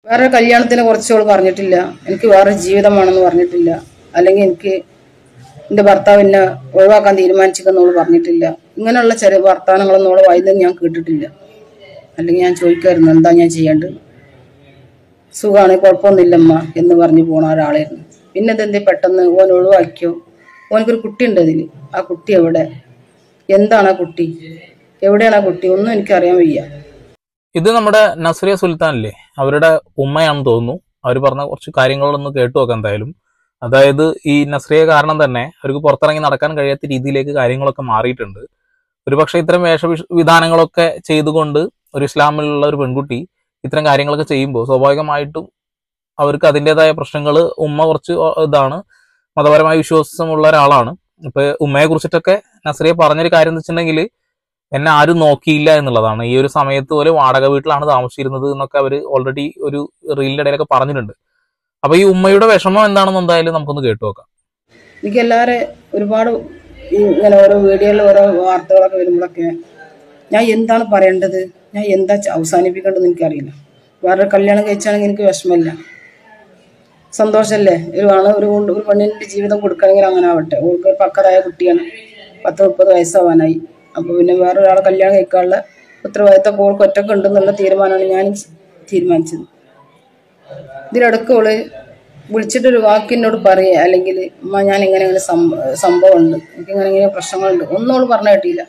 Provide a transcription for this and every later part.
വേറെ കല്യാണത്തിനെ കുറിച്ച് അവൾ പറഞ്ഞിട്ടില്ല എനിക്ക് വേറെ ജീവിതമാണെന്ന് പറഞ്ഞിട്ടില്ല അല്ലെങ്കിൽ എനിക്ക് എന്റെ ഭർത്താവ് എന്നെ ഒഴിവാക്കാൻ തീരുമാനിച്ചിരിക്കുന്ന അവള് പറഞ്ഞിട്ടില്ല ഇങ്ങനെയുള്ള ചെറിയ വർത്തമാനങ്ങളൊന്നും അവള് വായിന്ന് ഞാൻ കേട്ടിട്ടില്ല അല്ലെങ്കിൽ ഞാൻ ചോദിക്കായിരുന്നു എന്താ ഞാൻ ചെയ്യേണ്ടത് സുഖമാണ് കുഴപ്പമൊന്നുമില്ലമ്മ എന്ന് പറഞ്ഞു പോണ ഒരാളായിരുന്നു പിന്നെ ഇതെന്തേ പെട്ടെന്ന് ഓൻ ഒഴിവാക്കിയോ ഓനക്കൊരു കുട്ടി ഉണ്ട് അതിൽ ആ കുട്ടി എവിടെ എന്താണ് ആ കുട്ടി എവിടെയാണ് ആ കുട്ടി ഒന്നും എനിക്കറിയാൻ വയ്യ ഇത് നമ്മുടെ നസ്രിയ സുൽത്താൻ അല്ലേ അവരുടെ ഉമ്മയാണെന്ന് തോന്നുന്നു അവർ പറഞ്ഞ കുറച്ച് കാര്യങ്ങളൊന്ന് കേട്ടു നോക്കാം എന്തായാലും അതായത് ഈ നസ്രിയ കാരണം തന്നെ അവർക്ക് പുറത്തിറങ്ങി നടക്കാൻ കഴിയാത്ത രീതിയിലേക്ക് കാര്യങ്ങളൊക്കെ മാറിയിട്ടുണ്ട് ഒരുപക്ഷെ ഇത്തരം വേഷ വിധാനങ്ങളൊക്കെ ചെയ്തുകൊണ്ട് ഒരു ഇസ്ലാമിലുള്ള ഒരു പെൺകുട്ടി ഇത്തരം കാര്യങ്ങളൊക്കെ ചെയ്യുമ്പോൾ സ്വാഭാവികമായിട്ടും അവർക്ക് അതിൻ്റെതായ പ്രശ്നങ്ങൾ ഉമ്മ കുറച്ച് ഇതാണ് മതപരമായ വിശ്വാസമുള്ള ഒരാളാണ് ഇപ്പൊ ഉമ്മയെ കുറിച്ചിട്ടൊക്കെ നസ്രിയ പറഞ്ഞൊരു കാര്യം എന്ന് വെച്ചിട്ടുണ്ടെങ്കിൽ എന്നെ ആരും നോക്കിയില്ല എന്നുള്ളതാണ് ഈ ഒരു സമയത്ത് പോലെ വാടക വീട്ടിലാണ് താമസിച്ചിരുന്നത് എന്നൊക്കെ അവർ ഓൾറെഡി ഒരു റീലിന്റെ ഇടയിലൊക്കെ പറഞ്ഞിട്ടുണ്ട് അപ്പൊ ഈ ഉമ്മയുടെ വിഷമം എന്താണെന്ന് എന്തായാലും നമുക്കൊന്ന് കേട്ടു നോക്കാം എനിക്ക് എല്ലാവരും ഒരുപാട് ഈ ഇങ്ങനെ ഓരോ വീഡിയോയിൽ ഓരോ വാർത്തകളൊക്കെ വരുമ്പോഴൊക്കെ ഞാൻ എന്താണ് പറയേണ്ടത് ഞാൻ എന്താ ച- അവസാനിപ്പിക്കേണ്ടതെന്ന് എനിക്കറിയില്ല വേറെ കല്യാണം കഴിച്ചാണെങ്കിൽ എനിക്ക് വിഷമമില്ല സന്തോഷമല്ലേ ഒരു ആണ് ഒരു കൊണ്ട് ഒരു പെണ്ണിൻ്റെ ജീവിതം കൊടുക്കണമെങ്കിൽ അങ്ങനെ ആവട്ടെ ഓൾക്ക് ഒരു പക്വതായ കുട്ടിയാണ് പത്ത് മുപ്പത് വയസ്സാവാനായി അപ്പോൾ പിന്നെ വേറെ ഒരാളെ കല്യാണം കഴിക്കാനുള്ള ഉത്തരവാദിത്തം ഓൾക്ക് ഒറ്റക്ക് ഉണ്ടെന്നുള്ള തീരുമാനമാണ് ഞാൻ തീരുമാനിച്ചത് ഇതിനിടയ്ക്ക് ഓള് വിളിച്ചിട്ടൊരു വാക്ക് എന്നോട് പറയുക അല്ലെങ്കിൽ അമ്മ ഞാൻ ഇങ്ങനെ ഇങ്ങനെ സംഭവം ഉണ്ട് എനിക്ക് ഇങ്ങനെ ഇങ്ങനെ പ്രശ്നങ്ങളുണ്ട് ഒന്നും അവള് പറഞ്ഞു കേട്ടില്ല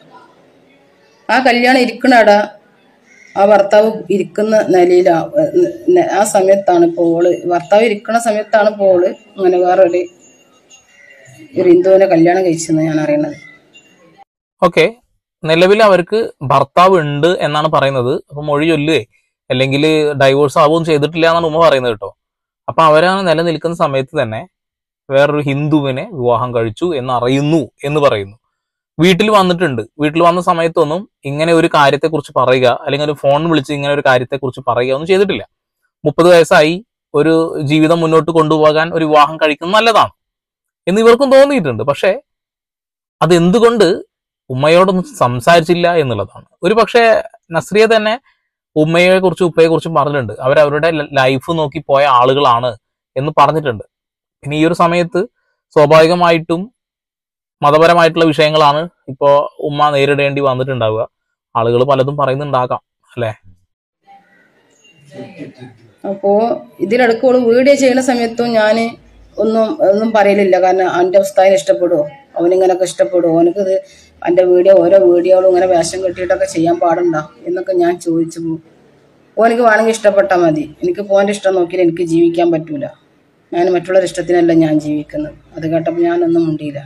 ആ കല്യാണം ഇരിക്കണടാ ആ ഭർത്താവ് ഇരിക്കുന്ന നിലയിലാ ന- ആ സമയത്താണ് ഇപ്പോൾ ഓള് ഭർത്താവ് ഇരിക്കുന്ന സമയത്താണ് ഇപ്പോൾ ഓള് അങ്ങനെ വേറൊരു ഒരു ഹിന്ദുവിനെ കല്യാണം കഴിച്ചെന്ന് ഞാൻ അറിയണത് ഓക്കെ നിലവിൽ അവർക്ക് ഭർത്താവ് ഉണ്ട് എന്നാണ് പറയുന്നത് അപ്പൊ മൊഴി ചൊല്ലുകയെ അല്ലെങ്കിൽ ഡൈവോഴ്സ് ആവുകയും ചെയ്തിട്ടില്ല എന്നാണ് ഉമ്മ പറയുന്നത് കേട്ടോ അപ്പൊ അവരാണ് നിലനിൽക്കുന്ന സമയത്ത് തന്നെ വേറൊരു ഹിന്ദുവിനെ വിവാഹം കഴിച്ചു എന്ന് അറിയുന്നു എന്ന് പറയുന്നു വീട്ടിൽ വന്നിട്ടുണ്ട് വീട്ടിൽ വന്ന സമയത്തൊന്നും ഇങ്ങനെ ഒരു കാര്യത്തെക്കുറിച്ച് പറയുക അല്ലെങ്കിൽ ഒരു ഫോൺ വിളിച്ച് ഇങ്ങനെ ഒരു കാര്യത്തെക്കുറിച്ച് പറയുക ഒന്നും ചെയ്തിട്ടില്ല മുപ്പത് വയസ്സായി ഒരു ജീവിതം മുന്നോട്ട് കൊണ്ടുപോകാൻ ഒരു വിവാഹം കഴിക്കുന്നത് നല്ലതാണ് എന്ന് ഇവർക്കും തോന്നിയിട്ടുണ്ട് പക്ഷേ അതെന്തുകൊണ്ട് ഉമ്മയോടൊന്നും സംസാരിച്ചില്ല എന്നുള്ളതാണ് ഒരു പക്ഷേ നസ്രിയ തന്നെ ഉമ്മയെ കുറിച്ചും ഉപ്പയെ കുറിച്ചും പറഞ്ഞിട്ടുണ്ട് അവർ അവരുടെ ലൈഫ് നോക്കി പോയ ആളുകളാണ് എന്ന് പറഞ്ഞിട്ടുണ്ട് പിന്നെ ഈ ഒരു സമയത്ത് സ്വാഭാവികമായിട്ടും മതപരമായിട്ടുള്ള വിഷയങ്ങളാണ് ഇപ്പോ ഉമ്മ നേരിടേണ്ടി വന്നിട്ടുണ്ടാവുക ആളുകൾ പലതും പറയുന്നുണ്ടാകാം അല്ലെ അപ്പോൾ ഇതിനിടയ്ക്ക് ഓള് വീഡിയോ ചെയ്യുന്ന സമയത്തും ഞാൻ ഒന്നും ഒന്നും പറയലില്ല കാരണം അവൻ്റെ ഉസ്താദിനെ ഇഷ്ടപ്പെടുമോ അവനിങ്ങനൊക്കെ ഇഷ്ടപ്പെടുമോ അവനക്കിത് എൻ്റെ വീഡിയോ ഓരോ വീഡിയോകളും ഇങ്ങനെ വേഷം കെട്ടിയിട്ടൊക്കെ ചെയ്യാൻ പാടുണ്ടോ എന്നൊക്കെ ഞാൻ ചോദിച്ചു പോകും ഓനക്ക് വേണമെങ്കിൽ ഇഷ്ടപ്പെട്ടാൽ മതി എനിക്ക് പോൻ്റെ ഇഷ്ടം നോക്കിയാൽ എനിക്ക് ജീവിക്കാൻ പറ്റൂല ഞാൻ മറ്റുള്ളവരുടെ ഇഷ്ടത്തിനല്ല ഞാൻ ജീവിക്കുന്നത് അത് കേട്ടപ്പോൾ ഞാനൊന്നും മുണ്ടിയില്ല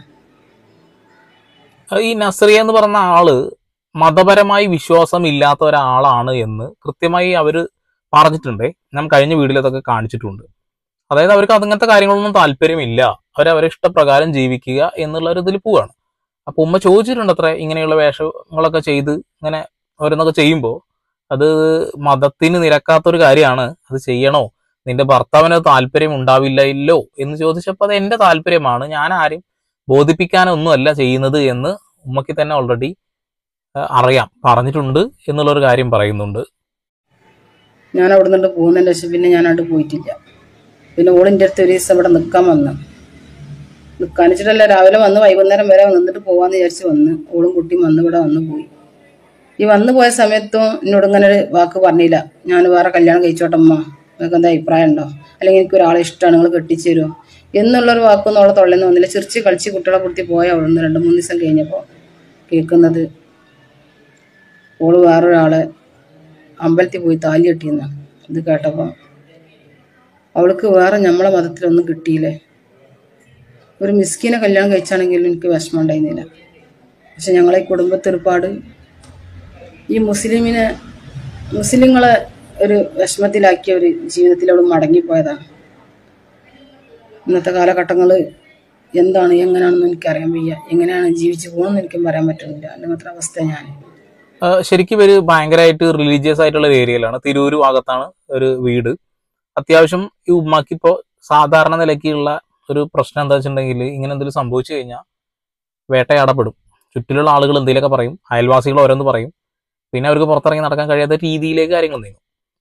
ഈ നസ്രിയ എന്ന് പറഞ്ഞ ആള് മതപരമായി വിശ്വാസം ഇല്ലാത്ത ഒരാളാണ് എന്ന് കൃത്യമായി അവര് പറഞ്ഞിട്ടുണ്ട് ഞാൻ കഴിഞ്ഞ വീഡിയോയിൽ അതൊക്കെ കാണിച്ചിട്ടുണ്ട് അതായത് അവർക്ക് അങ്ങനത്തെ കാര്യങ്ങളൊന്നും താല്പര്യമില്ല അവർ അവരെ ഇഷ്ടപ്രകാരം ജീവിക്കുക എന്നുള്ള ഒരു ഇതിൽ പോവാണ് അപ്പൊ ഉമ്മ ചോദിച്ചിട്ടുണ്ട് അത്ര ഇങ്ങനെയുള്ള വേഷങ്ങളൊക്കെ ചെയ്ത് ഇങ്ങനെ ഓരോന്നൊക്കെ ചെയ്യുമ്പോൾ അത് മതത്തിന് നിരക്കാത്ത ഒരു കാര്യമാണ് അത് ചെയ്യണോ നിന്റെ ഭർത്താവിന് അത് താല്പര്യം ഉണ്ടാവില്ലല്ലോ എന്ന് ചോദിച്ചപ്പോൾ അത് എന്റെ താല്പര്യമാണ് ഞാൻ ആരും ബോധിപ്പിക്കാനൊന്നുമല്ല ചെയ്യുന്നത് എന്ന് ഉമ്മയ്ക്ക് തന്നെ ഓൾറെഡി അറിയാം പറഞ്ഞിട്ടുണ്ട് എന്നുള്ളൊരു കാര്യം പറയുന്നുണ്ട് ഞാൻ അവിടെ നിന്നിട്ട് പോകുന്നതിൻ്റെ ശേഷം പിന്നെ ഞാൻ അവിടെ പോയിട്ടില്ല പിന്നെ ഓളിൻ്റെ അടുത്ത് ഒരു ദിവസം ഇവിടെ നിൽക്കാൻ വന്നു നിൽക്കാൻ വെച്ചിട്ടല്ല രാവിലെ വന്ന് വൈകുന്നേരം വരെ നിന്നിട്ട് പോകാമെന്ന് വിചാരിച്ച് വന്ന് ഓളും കുട്ടിയും വന്ന് ഇവിടെ വന്ന് പോയി ഈ വന്നു പോയ സമയത്തും എന്നോട് ഇങ്ങനെ ഒരു വാക്ക് പറഞ്ഞില്ല ഞാൻ വേറെ കല്യാണം കഴിച്ചോട്ടമ്മ നിങ്ങൾക്ക് എന്താ അഭിപ്രായം ഉണ്ടോ അല്ലെങ്കിൽ എനിക്ക് ഒരാളെ ഇഷ്ടമാണ് നിങ്ങൾ കെട്ടിച്ചു തരുമോ എന്നുള്ളൊരു വാക്കൊന്നും അവളെ തൊള്ളിന്ന് വന്നില്ല ചിരിച്ച് കളിച്ച് കുട്ടികളെ കുത്തി പോയ അവിടെ നിന്ന് രണ്ട് മൂന്ന് ദിവസം കഴിഞ്ഞപ്പോൾ കേൾക്കുന്നത് ഓള് വേറൊരാളെ അമ്പലത്തിൽ പോയി താലി കെട്ടിയെന്നാണ് ഇത് കേട്ടപ്പോൾ അവൾക്ക് വേറെ നമ്മളെ മതത്തിലൊന്നും കിട്ടിയില്ലേ ഒരു മിസ്കിനെ കല്യാണം കഴിച്ചാണെങ്കിലും എനിക്ക് വിഷമം ഉണ്ടായിരുന്നില്ല പക്ഷെ ഞങ്ങളെ ഈ കുടുംബത്തൊരുപാട് ഈ മുസ്ലിമിനെ മുസ്ലിങ്ങളെ ഒരു വിഷമത്തിലാക്കിയ ഒരു ജീവിതത്തിൽ അവൾ മടങ്ങിപ്പോയതാണ് ഇന്നത്തെ കാലഘട്ടങ്ങൾ എന്താണ് എങ്ങനെയാണെന്ന് എനിക്കറിയാൻ വയ്യ എങ്ങനെയാണ് ജീവിച്ചു പോകണമെന്ന് എനിക്കും പറയാൻ പറ്റുന്നില്ല അങ്ങനത്തെ അവസ്ഥ ഞാൻ ആ, ശരിക്കും ഇവര് ഭയങ്കരമായിട്ട് റിലീജിയസ് ആയിട്ടുള്ള ഒരു ഏരിയയിലാണ് തിരൂര് ഭാഗത്താണ് ഒരു വീട് അത്യാവശ്യം ഈ ഉമ്മക്ക് ഇപ്പോ സാധാരണ നിലയ്ക്കുള്ള ഒരു പ്രശ്നം എന്താ വെച്ചിട്ടുണ്ടെങ്കിൽ ഇങ്ങനെ എന്തെങ്കിലും സംഭവിച്ചു കഴിഞ്ഞാൽ വേട്ടയാടപ്പെടും ചുറ്റിലുള്ള ആളുകൾ എന്തെങ്കിലുമൊക്കെ പറയും അയൽവാസികൾ ഓരോന്ന് പറയും പിന്നെ അവർക്ക് പുറത്തിറങ്ങി നടക്കാൻ കഴിയാത്ത രീതിയിലേക്ക് കാര്യങ്ങൾ നീങ്ങും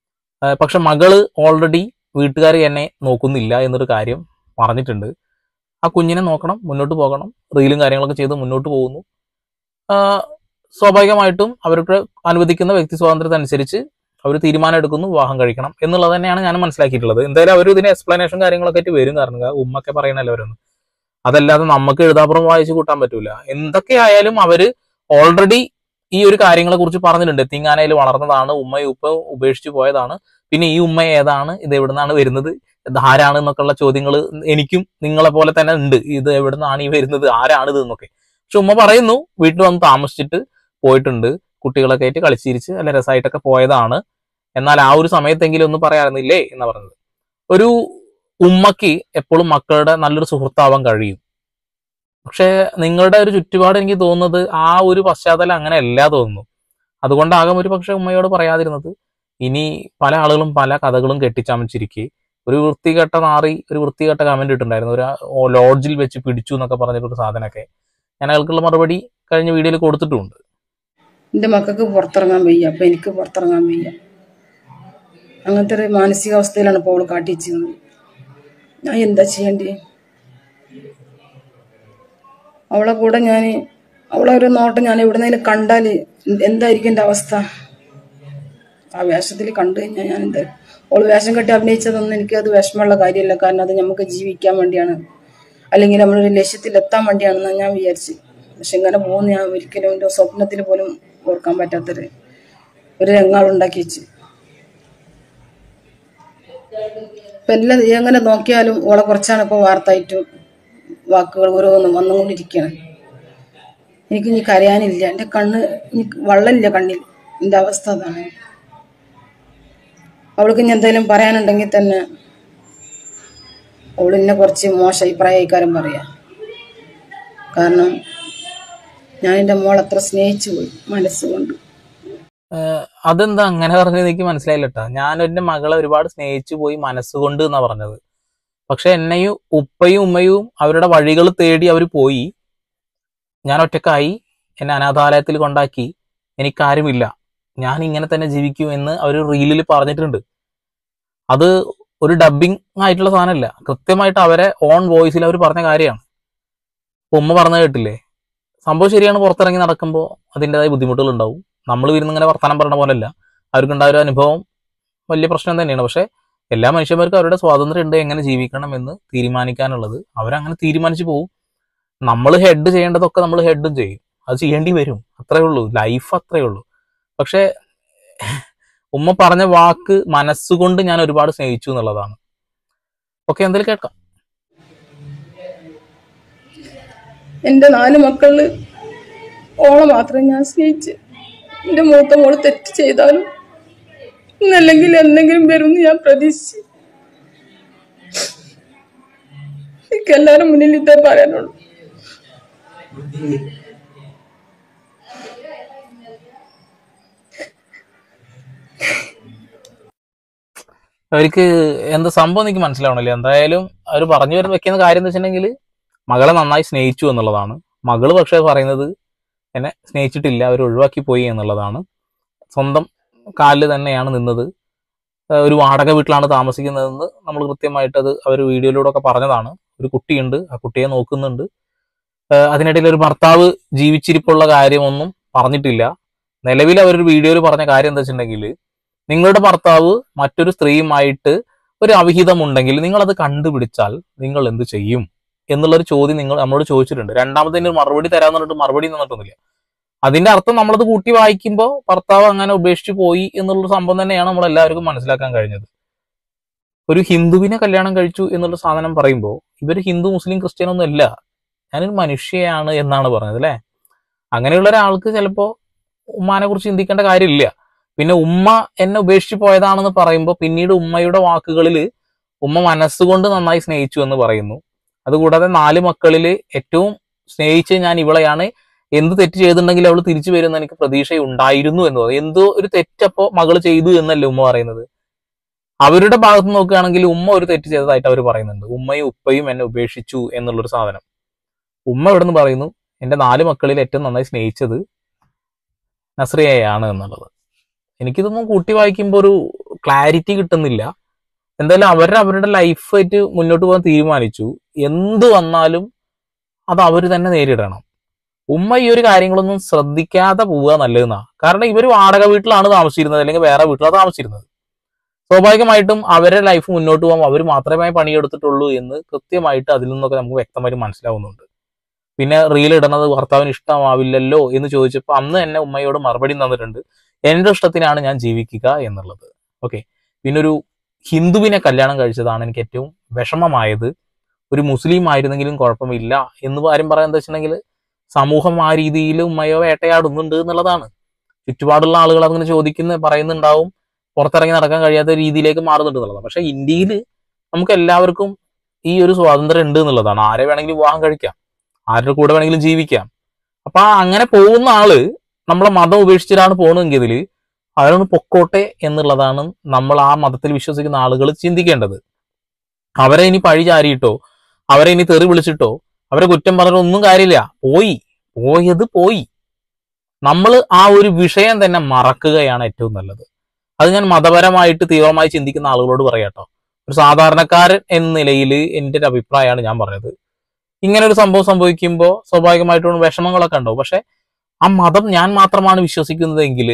ആ, പക്ഷെ മകള് ഓൾറെഡി വീട്ടുകാർ എന്നെ നോക്കുന്നില്ല എന്നൊരു കാര്യം പറഞ്ഞിട്ടുണ്ട് ആ കുഞ്ഞിനെ നോക്കണം മുന്നോട്ട് പോകണം റീലും കാര്യങ്ങളൊക്കെ ചെയ്ത് മുന്നോട്ട് പോകുന്നു ആ, സ്വാഭാവികമായിട്ടും അവർക്ക് അനുവദിക്കുന്ന വ്യക്തി സ്വാതന്ത്ര്യത്തിനനുസരിച്ച് അവർ തീരുമാനം എടുക്കുന്നു വിവാഹം കഴിക്കണം എന്നുള്ളത് തന്നെയാണ് ഞാൻ മനസ്സിലാക്കിയിട്ടുള്ളത് എന്തായാലും അവർ ഇതിന് എക്സ്പ്ലനേഷൻ കാര്യങ്ങളൊക്കെ ആയിട്ട് വരും കാരണം ആ ഉമ്മൊക്കെ പറയണല്ലോ അവരൊന്നും അതല്ലാതെ നമുക്ക് എഴുതാപ്പുറം വായിച്ചു കൂട്ടാൻ പറ്റൂല എന്തൊക്കെ ആയാലും അവര് ഓൾറെഡി ഈ ഒരു കാര്യങ്ങളെ കുറിച്ച് പറഞ്ഞിട്ടുണ്ട് എത്തിങ്ങാനയിൽ വളർന്നതാണ് ഉമ്മയും ഉപ്പ ഉപേക്ഷിച്ചു പോയതാണ് പിന്നെ ഈ ഉമ്മ ഏതാണ് ഇത് എവിടുന്നാണ് വരുന്നത് ഇത് ആരാണ് എന്നൊക്കെയുള്ള ചോദ്യങ്ങൾ എനിക്കും നിങ്ങളെ പോലെ തന്നെ ഉണ്ട് ഇത് എവിടുന്നാണ് ഈ വരുന്നത് ആരാണ് ഇത് എന്നൊക്കെ പക്ഷെ ഉമ്മ പറയുന്നു വീട്ടിൽ വന്ന് താമസിച്ചിട്ട് പോയിട്ടുണ്ട് കുട്ടികളൊക്കെ ആയിട്ട് കളിച്ചിരിച്ച് നല്ല രസമായിട്ടൊക്കെ പോയതാണ് എന്നാൽ ആ ഒരു സമയത്തെങ്കിലും ഒന്നും പറയാറുന്നില്ലേ എന്നാ പറഞ്ഞത് ഒരു ഉമ്മക്ക് എപ്പോഴും മക്കളുടെ നല്ലൊരു സുഹൃത്താവാൻ കഴിയും പക്ഷെ നിങ്ങളുടെ ഒരു ചുറ്റുപാട് എനിക്ക് തോന്നുന്നത് ആ ഒരു പശ്ചാത്തലം അങ്ങനെ അല്ല തോന്നുന്നു അതുകൊണ്ടാകാം ഒരു പക്ഷെ ഉമ്മയോട് പറയാതിരുന്നത് ഇനി പല ആളുകളും പല കഥകളും കെട്ടിച്ചമച്ചിരിക്കെ ഒരു വൃത്തികെട്ട നാറി ഒരു വൃത്തികെട്ട കമന്റ് ഇട്ടുണ്ടായിരുന്നു ഒരു ഓ, ലോഡ്ജിൽ വെച്ച് പിടിച്ചു എന്നൊക്കെ പറഞ്ഞിട്ടൊരു സാധനമൊക്കെ ഞാൻ അയാൾക്കുള്ള മറുപടി കഴിഞ്ഞ വീഡിയോയിൽ കൊടുത്തിട്ടുണ്ട് എൻ്റെ മക്കൾക്ക് പുറത്തിറങ്ങാൻ വയ്യ അപ്പം എനിക്ക് പുറത്തിറങ്ങാൻ വയ്യ അങ്ങനത്തെ ഒരു മാനസികാവസ്ഥയിലാണ് ഇപ്പോൾ അവൾ കാട്ടിച്ചത് ഞാൻ എന്താ ചെയ്യേണ്ടി അവളെ കൂടെ ഞാൻ അവളെ ഒരു നോട്ടം ഞാൻ എവിടുന്നേലും കണ്ടാൽ എന്തായിരിക്കും എൻ്റെ അവസ്ഥ ആ വേഷത്തിൽ കണ്ടു കഴിഞ്ഞാൽ ഞാൻ എന്താ അവൾ വേഷം കെട്ടി അഭിനയിച്ചതൊന്നും എനിക്ക് അത് വിഷമമുള്ള കാര്യമല്ല കാരണം അത് നമുക്ക് ജീവിക്കാൻ വേണ്ടിയാണ് അല്ലെങ്കിൽ നമ്മളൊരു ലക്ഷ്യത്തിൽ എത്താൻ വേണ്ടിയാണെന്നാണ് ഞാൻ വിചാരിച്ചു പക്ഷെ ഇങ്ങനെ പോകുന്ന ഞാൻ ഒരിക്കലും എൻ്റെ സ്വപ്നത്തിൽ പോലും ഓർക്കാൻ പറ്റാത്തൊരു ഒരു രംഗാളുണ്ടാക്കി വെച്ച് ഇപ്പം എല്ലാം എങ്ങനെ നോക്കിയാലും ഓളെ കുറച്ചാണ് ഇപ്പോൾ വാർത്തായിട്ടും വാക്കുകൾ ഓരോന്നും വന്നുകൊണ്ടിരിക്കുകയാണ് എനിക്ക് ഇനി കരയാനില്ല എൻ്റെ കണ്ണ് എനിക്ക് വള്ളമില്ല കണ്ണിൽ എൻ്റെ അവസ്ഥ അതാണ് അവൾക്ക് ഇനി എന്തെങ്കിലും പറയാനുണ്ടെങ്കിൽ തന്നെ അവൾ എന്നെ കുറച്ച് മോശം അഭിപ്രായക്കാരൻ പറയാം കാരണം ഞാൻ എൻ്റെ മോൾ അത്ര സ്നേഹിച്ചു പോയി മനസ്സുകൊണ്ട് അതെന്താ അങ്ങനെ പറഞ്ഞത് എനിക്ക് മനസ്സിലായില്ല കേട്ടോ ഞാൻ എന്റെ മകളെ ഒരുപാട് സ്നേഹിച്ചു പോയി മനസ്സുകൊണ്ട് എന്നാ പറഞ്ഞത് പക്ഷെ എന്നെയും ഉപ്പയും ഉമ്മയും അവരുടെ വഴികൾ തേടി അവർ പോയി ഞാൻ ഒറ്റക്കായി എന്നെ അനാഥാലയത്തിൽ കൊണ്ടാക്കി എനിക്കാരുമില്ല ഞാൻ ഇങ്ങനെ തന്നെ ജീവിക്കും എന്ന് അവർ റീലിൽ പറഞ്ഞിട്ടുണ്ട് അത് ഒരു ഡബിങ് ആയിട്ടുള്ള സാധനമല്ല കൃത്യമായിട്ട് അവരെ ഓൺ വോയിസിൽ അവർ പറഞ്ഞ കാര്യമാണ് ഇപ്പൊ ഉമ്മ പറഞ്ഞു കേട്ടില്ലേ സംഭവം ശരിയാണ് പുറത്തിറങ്ങി നടക്കുമ്പോൾ അതിൻ്റെതായ ബുദ്ധിമുട്ടുകൾ ഉണ്ടാവും നമ്മൾ ഇരുന്ന് ഇങ്ങനെ വർത്തമാനം പറഞ്ഞ പോലല്ല അവർക്കുണ്ടായ ഒരു അനുഭവം വലിയ പ്രശ്നം തന്നെയാണ് പക്ഷെ എല്ലാ മനുഷ്യന്മാർക്കും അവരുടെ സ്വാതന്ത്ര്യം ഉണ്ട് എങ്ങനെ ജീവിക്കണം എന്ന് തീരുമാനിക്കാനുള്ളത് അവരങ്ങനെ തീരുമാനിച്ചു പോകും നമ്മൾ ഹെഡ് ചെയ്യേണ്ടതൊക്കെ നമ്മൾ ഹെഡും ചെയ്യും അത് ചെയ്യേണ്ടി വരും അത്രേ ഉള്ളൂ ലൈഫ് അത്രേ ഉള്ളൂ പക്ഷെ ഉമ്മ പറഞ്ഞ വാക്ക് മനസ്സുകൊണ്ട് ഞാൻ ഒരുപാട് സ്നേഹിച്ചു എന്നുള്ളതാണ് ഓക്കെ എന്തായാലും കേൾക്കാം എൻ്റെ നാല് മക്കളിൽ ഓളെ മാത്രം ഞാൻ സ്നേഹിച്ച് എൻ്റെ മൂത്ത മോള് തെറ്റ് ചെയ്താലും ഇന്നല്ലെങ്കിൽ എന്തെങ്കിലും വരുമെന്ന് ഞാൻ പ്രതീക്ഷിച്ചു എനിക്ക് എല്ലാവരും മുന്നിൽ ഇതേ പറയാനുള്ളൂ അവർക്ക് എന്താ സംഭവം എനിക്ക് മനസ്സിലാവണില്ല എന്തായാലും അവർ പറഞ്ഞു വരുന്ന വെക്കുന്ന കാര്യം എന്ന് വെച്ചിട്ടുണ്ടെങ്കിൽ മകളെ നന്നായി സ്നേഹിച്ചു എന്നുള്ളതാണ് മകള് പക്ഷേ പറയുന്നത് എന്നെ സ്നേഹിച്ചിട്ടില്ല അവർ ഒഴിവാക്കി പോയി എന്നുള്ളതാണ് സ്വന്തം കാലിൽ തന്നെയാണ് നിന്നത് ഏഹ് ഒരു വാടക വീട്ടിലാണ് താമസിക്കുന്നതെന്ന് നമ്മൾ കൃത്യമായിട്ട് അത് അവർ വീഡിയോയിലൂടെ ഒക്കെ പറഞ്ഞതാണ് ഒരു കുട്ടിയുണ്ട് ആ കുട്ടിയെ നോക്കുന്നുണ്ട് ഏഹ് അതിനിടയിൽ ഒരു ഭർത്താവ് ജീവിച്ചിരിപ്പുള്ള കാര്യമൊന്നും പറഞ്ഞിട്ടില്ല നിലവിൽ അവരൊരു വീഡിയോയിൽ പറഞ്ഞ കാര്യം എന്താ വെച്ചിട്ടുണ്ടെങ്കിൽ നിങ്ങളുടെ ഭർത്താവ് മറ്റൊരു സ്ത്രീയുമായിട്ട് ഒരു അവിഹിതം ഉണ്ടെങ്കിൽ നിങ്ങൾ അത് കണ്ടുപിടിച്ചാൽ നിങ്ങൾ എന്ത് ചെയ്യും എന്നുള്ളൊരു ചോദ്യം നിങ്ങൾ നമ്മളോട് ചോദിച്ചിട്ടുണ്ട് രണ്ടാമതിന് ഒരു മറുപടി തരാന്ന് പറഞ്ഞിട്ട് മറുപടി തന്നിട്ടൊന്നുമില്ല അതിന്റെ അർത്ഥം നമ്മളത് കൂട്ടി വായിക്കുമ്പോൾ ഭർത്താവ് അങ്ങനെ ഉപേക്ഷിച്ചു പോയി എന്നുള്ള സംഭവം തന്നെയാണ് നമ്മൾ എല്ലാവർക്കും മനസ്സിലാക്കാൻ കഴിഞ്ഞത് ഒരു ഹിന്ദുവിനെ കല്യാണം കഴിച്ചു എന്നുള്ള സാധനം പറയുമ്പോൾ ഇവർ ഹിന്ദു മുസ്ലിം ക്രിസ്ത്യൻ ഒന്നും അല്ല ഞാനൊരു മനുഷ്യയാണ് എന്നാണ് പറഞ്ഞത് അല്ലെ അങ്ങനെയുള്ള ഒരാൾക്ക് ചിലപ്പോ ഉമ്മാനെ കുറിച്ച് ചിന്തിക്കേണ്ട കാര്യമില്ല പിന്നെ ഉമ്മ എന്നെ ഉപേക്ഷിച്ച് പോയതാണെന്ന് പറയുമ്പോൾ പിന്നീട് ഉമ്മയുടെ വാക്കുകളിൽ ഉമ്മ മനസ്സുകൊണ്ട് നന്നായി സ്നേഹിച്ചു എന്ന് പറയുന്നു അതുകൂടാതെ നാല് മക്കളിൽ ഏറ്റവും സ്നേഹിച്ച് ഞാൻ ഇവളെയാണ് എന്ത് തെറ്റ് ചെയ്തിട്ടുണ്ടെങ്കിൽ അവൾ തിരിച്ചു വരുമെന്ന് എനിക്ക് പ്രതീക്ഷ ഉണ്ടായിരുന്നു എന്ന് പറയും എന്തോ ഒരു തെറ്റപ്പോ മകള് ചെയ്തു എന്നല്ലേ ഉമ്മ പറയുന്നത് അവരുടെ ഭാഗത്ത് നോക്കുകയാണെങ്കിൽ ഉമ്മ ഒരു തെറ്റ് ചെയ്തതായിട്ട് അവർ പറയുന്നുണ്ട് ഉമ്മയും ഉപ്പയും എന്നെ ഉപേക്ഷിച്ചു എന്നുള്ളൊരു സാധനം ഉമ്മ ഇവിടെ നിന്ന് പറയുന്നു എന്റെ നാല് മക്കളിൽ ഏറ്റവും നന്നായി സ്നേഹിച്ചത് നസ്രിയയാണ് എന്നുള്ളത് എനിക്കിതൊന്നും കൂട്ടി വായിക്കുമ്പോൾ ഒരു ക്ലാരിറ്റി കിട്ടുന്നില്ല എന്തായാലും അവർ അവരുടെ ലൈഫായിട്ട് മുന്നോട്ട് പോകാൻ തീരുമാനിച്ചു എന്ത് വന്നാലും അത് അവർ തന്നെ നേരിടണം ഉമ്മ ഈ ഒരു കാര്യങ്ങളൊന്നും ശ്രദ്ധിക്കാതെ പോവുക നല്ലതെന്നാ കാരണം ഇവർ വാടക വീട്ടിലാണ് താമസിച്ചിരുന്നത് അല്ലെങ്കിൽ വേറെ വീട്ടിലാണ് താമസിച്ചിരുന്നത് സ്വാഭാവികമായിട്ടും അവരുടെ ലൈഫ് മുന്നോട്ട് പോകാൻ അവർ മാത്രമേ പണിയെടുത്തിട്ടുള്ളൂ എന്ന് കൃത്യമായിട്ട് അതിൽ നിന്നൊക്കെ നമുക്ക് വ്യക്തമായിട്ട് മനസ്സിലാവുന്നുണ്ട് പിന്നെ റീൽ ഇടുന്നത് ഭർത്താവിന് ഇഷ്ടമാവില്ലല്ലോ എന്ന് ചോദിച്ചപ്പോൾ അന്ന് തന്നെ ഉമ്മയോട് മറുപടി തന്നിട്ടുണ്ട് എന്റെ ഇഷ്ടത്തിനാണ് ഞാൻ ജീവിക്കുക എന്നുള്ളത് ഓക്കെ പിന്നെ ഒരു ഹിന്ദുവിനെ കല്യാണം കഴിച്ചതാണ് എനിക്ക് ഏറ്റവും വിഷമമായത് ഒരു മുസ്ലിം ആയിരുന്നെങ്കിലും കുഴപ്പമില്ല എന്ന് ആരും പറയാൻ എന്താ വെച്ചിട്ടുണ്ടെങ്കിൽ സമൂഹം ആ രീതിയിൽ ഉമ്മയോ വേട്ടയാടുന്നുണ്ട് എന്നുള്ളതാണ് ചുറ്റുപാടുള്ള ആളുകൾ അങ്ങനെ ചോദിക്കുന്ന പറയുന്നുണ്ടാവും പുറത്തിറങ്ങി നടക്കാൻ കഴിയാത്ത രീതിയിലേക്ക് മാറുന്നുണ്ട് എന്നുള്ളതാണ് പക്ഷെ ഇന്ത്യയിൽ നമുക്ക് എല്ലാവർക്കും ഈ ഒരു സ്വാതന്ത്ര്യം ഉണ്ട് എന്നുള്ളതാണ് ആരെ വേണമെങ്കിലും വിവാഹം കഴിക്കാം ആരുടെ കൂടെ വേണമെങ്കിലും ജീവിക്കാം അപ്പൊ ആ അങ്ങനെ പോകുന്ന ആള് നമ്മളെ മതം ഉപേക്ഷിച്ചിട്ടാണ് പോകുന്നതെങ്കിൽ അവരൊന്ന് പൊക്കോട്ടെ എന്നുള്ളതാണ് നമ്മൾ ആ മതത്തിൽ വിശ്വസിക്കുന്ന ആളുകൾ ചിന്തിക്കേണ്ടത് അവരെ ഇനി പഴി ചാരിയിട്ടോ അവരെ ഇനി തെറി വിളിച്ചിട്ടോ അവരെ കുറ്റം പറഞ്ഞിട്ടോ ഒന്നും കാര്യമില്ല പോയി പോയത് പോയി നമ്മൾ ആ ഒരു വിഷയം തന്നെ മറക്കുകയാണ് ഏറ്റവും നല്ലത് അത് ഞാൻ മതപരമായിട്ട് തീവ്രമായി ചിന്തിക്കുന്ന ആളുകളോട് പറയാട്ടോ ഒരു സാധാരണക്കാരൻ എന്ന നിലയിൽ എൻ്റെ ഒരു അഭിപ്രായമാണ് ഞാൻ പറഞ്ഞത് ഇങ്ങനെ ഒരു സംഭവം സംഭവിക്കുമ്പോൾ സ്വാഭാവികമായിട്ടും വിഷമങ്ങളൊക്കെ ഉണ്ടാവും പക്ഷെ ആ മതം ഞാൻ മാത്രമാണ് വിശ്വസിക്കുന്നതെങ്കിൽ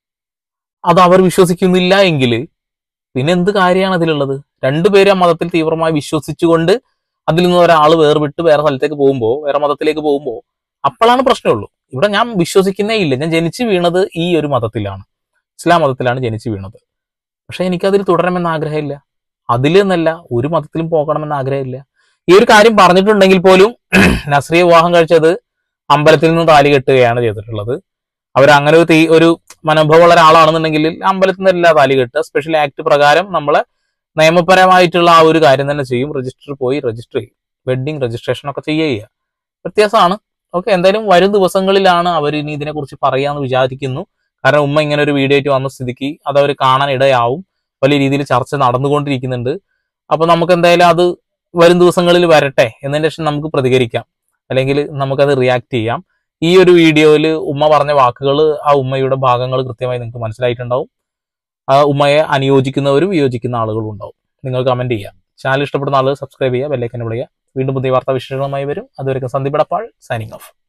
അത് അവർ വിശ്വസിക്കുന്നില്ല എങ്കിൽ പിന്നെ എന്ത് കാര്യമാണ് അതിലുള്ളത് രണ്ടുപേരും ആ മതത്തിൽ തീവ്രമായി വിശ്വസിച്ചുകൊണ്ട് അതിൽ നിന്ന് ഒരാൾ വേർവിട്ട് വേറെ സ്ഥലത്തേക്ക് പോകുമ്പോൾ വേറെ മതത്തിലേക്ക് പോകുമ്പോൾ അപ്പോഴാണ് പ്രശ്നമുള്ളൂ ഇവിടെ ഞാൻ വിശ്വസിക്കുന്നേ ഇല്ല ഞാൻ ജനിച്ചു വീണത് ഈ ഒരു മതത്തിലാണ് ഇസ്ലാം മതത്തിലാണ് ജനിച്ചു വീണത് പക്ഷെ എനിക്കതിൽ തുടരണമെന്ന് ആഗ്രഹമില്ല അതിൽ എന്നല്ല ഒരു മതത്തിലും പോകണമെന്ന് ആഗ്രഹമില്ല ഈ ഒരു കാര്യം പറഞ്ഞിട്ടുണ്ടെങ്കിൽ പോലും നസ്രിയ വിവാഹം കഴിച്ചത് അമ്പലത്തിൽ നിന്ന് താലി കെട്ടുകയാണ് ചെയ്തിട്ടുള്ളത് അവർ അങ്ങനെ ഒരു തീ ഒരു മനോഭാവമുള്ള ഒരാളാണെന്നുണ്ടെങ്കിൽ അമ്പലത്തിൽ നിന്നല്ല താലി കെട്ടുക സ്പെഷ്യൽ ആക്ട് പ്രകാരം നമ്മളെ നിയമപരമായിട്ടുള്ള ആ ഒരു കാര്യം തന്നെ ചെയ്യും രജിസ്റ്റർ പോയി രജിസ്റ്റർ ചെയ്യും വെഡിങ് രജിസ്ട്രേഷൻ ഒക്കെ ചെയ്യുക വ്യത്യാസമാണ് ഓക്കെ എന്തായാലും വരും ദിവസങ്ങളിലാണ് അവർ ഇനി ഇതിനെക്കുറിച്ച് പറയാന്ന് വിചാരിക്കുന്നു കാരണം ഉമ്മ ഇങ്ങനെ ഒരു വീഡിയോ ആയിട്ട് വന്ന സ്ഥിതിക്ക് അത് അവർ കാണാൻ ഇടയാവും വലിയ രീതിയിൽ ചർച്ച നടന്നുകൊണ്ടിരിക്കുന്നുണ്ട് അപ്പൊ നമുക്ക് എന്തായാലും അത് വരും ദിവസങ്ങളിൽ വരട്ടെ എന്നതിന് ശേഷം നമുക്ക് പ്രതികരിക്കാം അല്ലെങ്കിൽ നമുക്കത് റിയാക്ട് ചെയ്യാം ഈ ഒരു വീഡിയോയിൽ ഉമ്മ പറഞ്ഞ വാക്കുകൾ ആ ഉമ്മയുടെ ഭാഗങ്ങൾ കൃത്യമായി നിങ്ങൾക്ക് മനസ്സിലായിട്ടുണ്ടാവും ആ ഉമ്മയെ അനുയോജിക്കുന്നവരും വിയോജിക്കുന്ന ആളുകളും ഉണ്ടാവും നിങ്ങൾ കമന്റ് ചെയ്യാം ചാനൽ ഇഷ്ടപ്പെടുന്ന ആളുകൾ സബ്സ്ക്രൈബ് ചെയ്യുക ബെല്ലൈക്കൻ വിളിക്കുക വീണ്ടും പുതിയ വാർത്താ വിശേഷങ്ങളുമായി വരും അതുവരെ സന്ദീപ് എടപ്പാൾ സൈനിങ് ഓഫ്